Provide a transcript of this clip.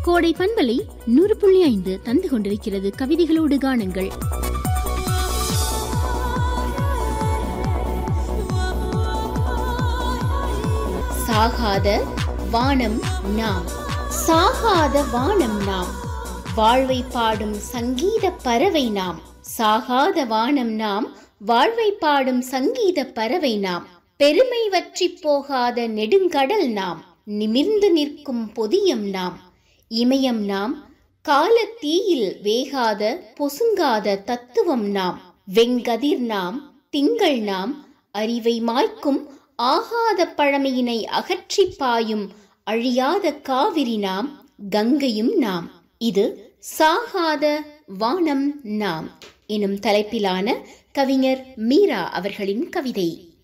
கோடை பண்பலை நூறு புள்ளி ஐந்து தந்து கொண்டிருக்கிறது கவிதைகளோடு காணுங்கள் சாகாத வானம் நாம் சாகாத வானம் நாம் வாழ்வை பாடும் சங்கீத பறவை நாம் சாகாத வானம் நாம் வாழ்வை பாடும் சங்கீத பறவை நாம் பெருமை வற்றி போகாத நெடுங்கடல் நாம் நிமிர்ந்து நிற்கும் பொதியம் நாம் இமயம் நாம் காலத்தீயில் வேகாத பொசுங்காத தத்துவம் நாம் வெங்கதிர் நாம் திங்கள் நாம் அறிவை மாய்க்கும் ஆகாத பழமையினை அகற்றி பாயும் அழியாத காவிரி நாம் கங்கையும் நாம் இது சாகாத வானம் நாம் எனும் தலைப்பிலான கவிஞர் மீரா அவர்களின் கவிதை